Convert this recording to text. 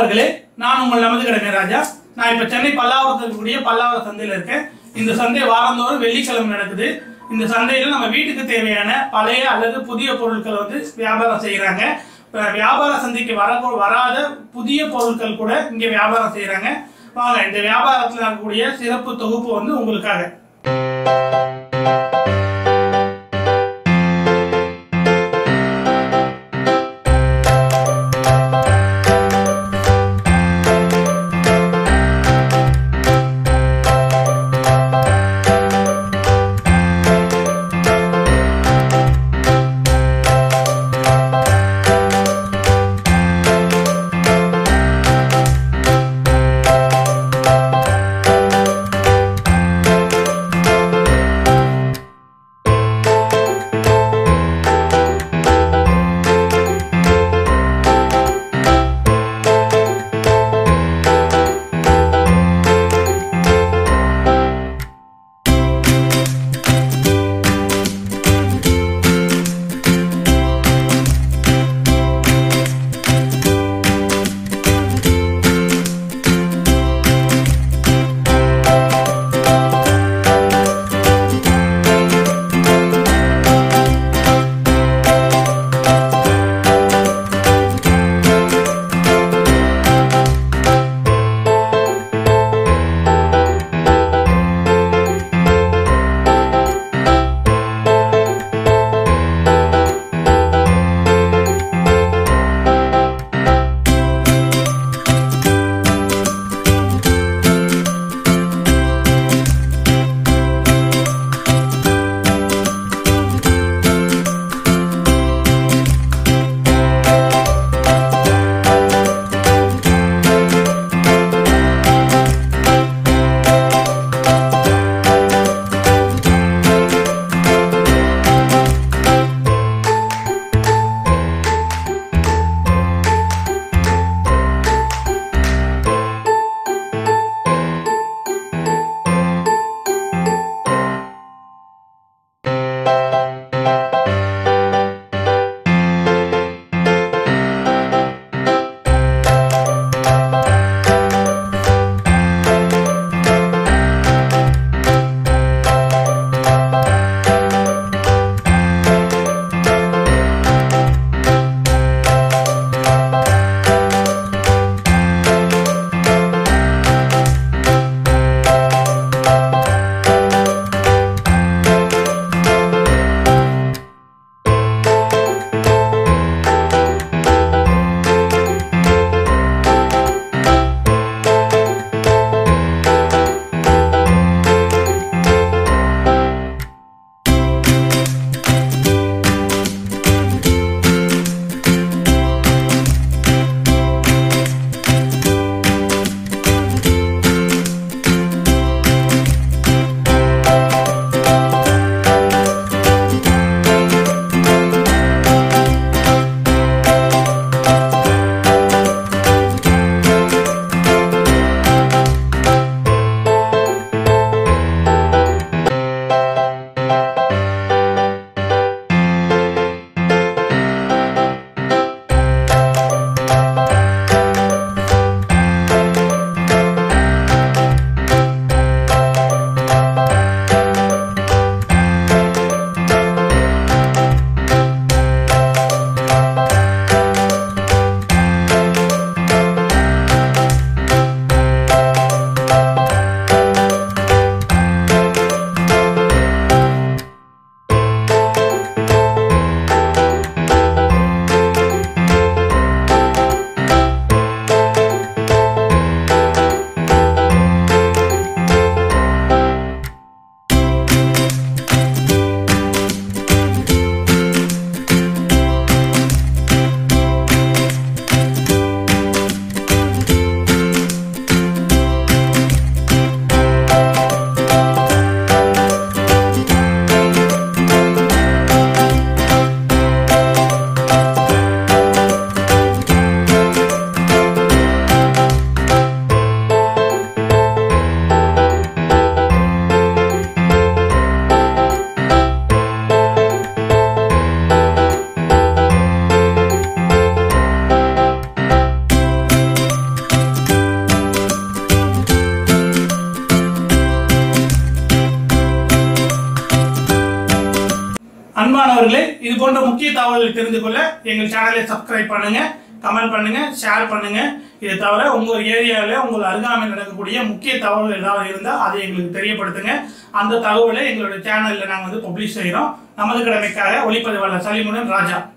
நண்பர்களே நான் உங்கள் நமது கடமை ராஜா நான் இப்ப சென்னை பல்லாவரத்தில் இருக்கக்கூடிய பல்லாவரம் சந்தையில இருக்கேன் இந்த சந்தை வாரந்தோறும் வெள்ளிக்கிழமை நடக்குது இந்த சந்தையில நம்ம வீட்டுக்கு தேவையான பழைய அல்லது புதிய பொருட்களை வந்து வியாபாரம் செய்யறாங்க இப்ப வியாபார சந்தைக்கு வர வராத புதிய பொருட்கள் கூட இங்க வியாபாரம் செய்யறாங்க வாங்க இந்த வியாபாரத்தில் இருக்கக்கூடிய சிறப்பு தொகுப்பு வந்து உங்களுக்காக அன்பானவர்களே இது போன்ற முக்கிய தகவல்களை தெரிந்து கொள்ள எங்கள் சேனலை சப்ஸ்கிரைப் பண்ணுங்க கமெண்ட் பண்ணுங்க ஷேர் பண்ணுங்க இதை தவிர உங்க ஏரியாவில் உங்கள் அருகாமையில் நடக்கக்கூடிய முக்கிய தகவல்கள் ஏதாவது இருந்தால் அதை எங்களுக்கு தெரியப்படுத்துங்க அந்த தகவலை எங்களுடைய சேனல்ல நாங்கள் வந்து பப்ளிஷ் செய்கிறோம் நமது கடமைக்காக ஒளிப்பதிவாளர் சலிமுடன் ராஜா